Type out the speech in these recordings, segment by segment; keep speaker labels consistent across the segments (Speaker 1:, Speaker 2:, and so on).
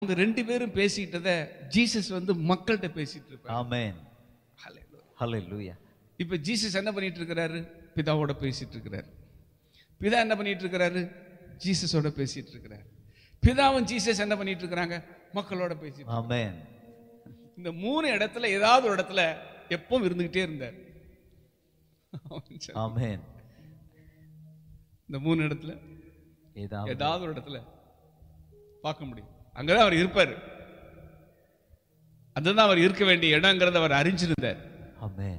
Speaker 1: அவங்க ரெண்டு பேரும் பேசிக்கிட்டத ஜீசஸ் வந்து மக்கள்கிட்ட பேசிட்டு இருப்பாரு
Speaker 2: Amen.
Speaker 1: Hallelujah.
Speaker 2: Hallelujah.
Speaker 1: இப்ப ஜீசஸ் என்ன பண்ணிட்டு இருக்கிறாரு பிதாவோட பேசிட்டு இருக்கிறாரு பிதா என்ன பண்ணிட்டு இருக்கிறாரு ஜீசஸோட பேசிட்டு இருக்கிறாரு பிதாவும் ஜீசஸ் என்ன பண்ணிட்டு இருக்கிறாங்க மக்களோட பேசிட்டு
Speaker 2: Amen.
Speaker 1: இந்த மூணு இடத்துல ஏதாவது ஒரு இடத்துல எப்பவும் இருந்துகிட்டே இருந்தார்
Speaker 2: Amen.
Speaker 1: இந்த மூணு இடத்துல
Speaker 2: ஏதாவது
Speaker 1: ஏதாவது ஒரு இடத்துல பார்க்க முடியும் அங்கதான் அவர் இருப்பாரு அதுதான் அவர் இருக்க வேண்டிய இடங்கிறத அவர் அறிஞ்சிருந்தார்
Speaker 2: Amen.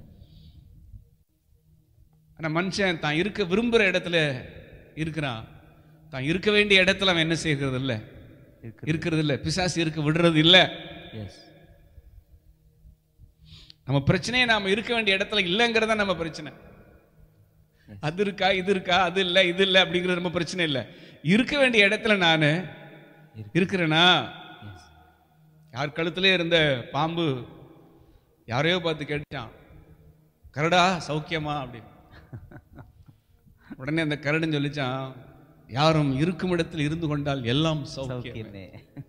Speaker 1: ஆனா மனுஷன் தான் இருக்க விரும்புற இடத்துல இருக்கிறான் தான் இருக்க வேண்டிய இடத்துல அவன் என்ன செய்கிறது இல்ல
Speaker 2: இருக்கிறது.
Speaker 1: இருக்கிறது இல்ல பிசாசு இருக்க விடுறது இல்ல
Speaker 2: Yes.
Speaker 1: நம்ம பிரச்சனையே நாம இருக்க வேண்டிய இடத்துல இல்லைங்கிறத நம்ம பிரச்சனை அது இருக்கா இது இருக்கா அது இல்ல இது இல்ல அப்படிங்கிறது நம்ம பிரச்சனை இல்ல இருக்க வேண்டிய இடத்துல நானு
Speaker 2: இருக்கு.
Speaker 1: இருக்கிறேனா
Speaker 2: Yes.
Speaker 1: யார் கழுத்திலே இருந்த பாம்பு யாரையோ பார்த்து கேட்டான் கரடா சௌக்கியமா அப்படின்னு உடனே அந்த கரடுன்னு சொல்லிச்சான் யாரும் இருக்கும் இடத்தில் இருந்து கொண்டால் எல்லாம் சௌக்கியம்
Speaker 2: சௌக்கியமே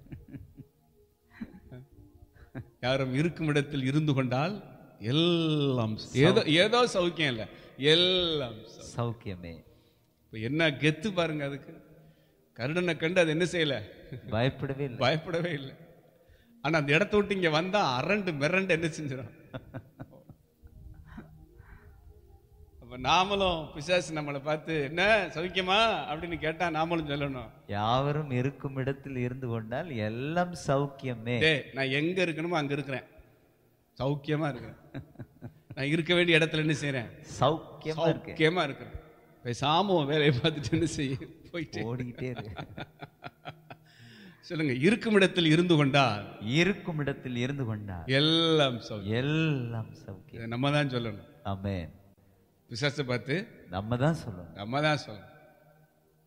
Speaker 1: யாரும் இருக்கும் இடத்தில் இருந்து கொண்டால் எல்லாம் ச- ஏதோ ஏதோ சௌக்கியம் இல்ல எல்லாம் சௌ-
Speaker 2: சௌக்கியமே
Speaker 1: இப்ப என்ன கெத்து பாருங்க அதுக்கு கருடனை கண்டு அது என்ன செய்யல
Speaker 2: பயப்படவே இல்லை
Speaker 1: பயப்படவே இல்லை ஆனா அந்த இடத்த விட்டு இங்க வந்தா அரண்டு மிரண்டு என்ன செஞ்சிடும் அப்ப நாமளும் பிசாசு நம்மளை பார்த்து என்ன சௌக்கியமா அப்படின்னு கேட்டா நாமளும் சொல்லணும்
Speaker 2: யாவரும் இருக்கும் இடத்தில் இருந்து கொண்டால் எல்லாம் சௌக்கியமே
Speaker 1: டேய் நான் எங்க இருக்கணுமோ அங்க இருக்கிறேன் சௌக்கியமா இருக்கிறேன் நான் இருக்க வேண்டிய இடத்துல என்ன செய்றேன்
Speaker 2: சௌக்கியமா இருக்கு
Speaker 1: சௌக்கியமா இருக்கிறேன் பேசாம உன் வேலையை பார்த்துட்டு என்ன செய்ய போயிட்டு
Speaker 2: ஓடிக்கிட்டே இருக்கு
Speaker 1: சொல்லுங்க இருக்கும் இடத்தில் இருந்து கொண்டால்
Speaker 2: இருக்கும் இடத்தில் இருந்து கொண்டால்
Speaker 1: எல்லாம் சௌக்கியம்
Speaker 2: எல்லாம் சௌக்கியம்
Speaker 1: இதை நம்ம தான் சொல்லணும்
Speaker 2: ஆமென்
Speaker 1: பிசாசை பார்த்து
Speaker 2: நம்ம தான் சொல்லணும்
Speaker 1: நம்ம தான் சொல்லணும்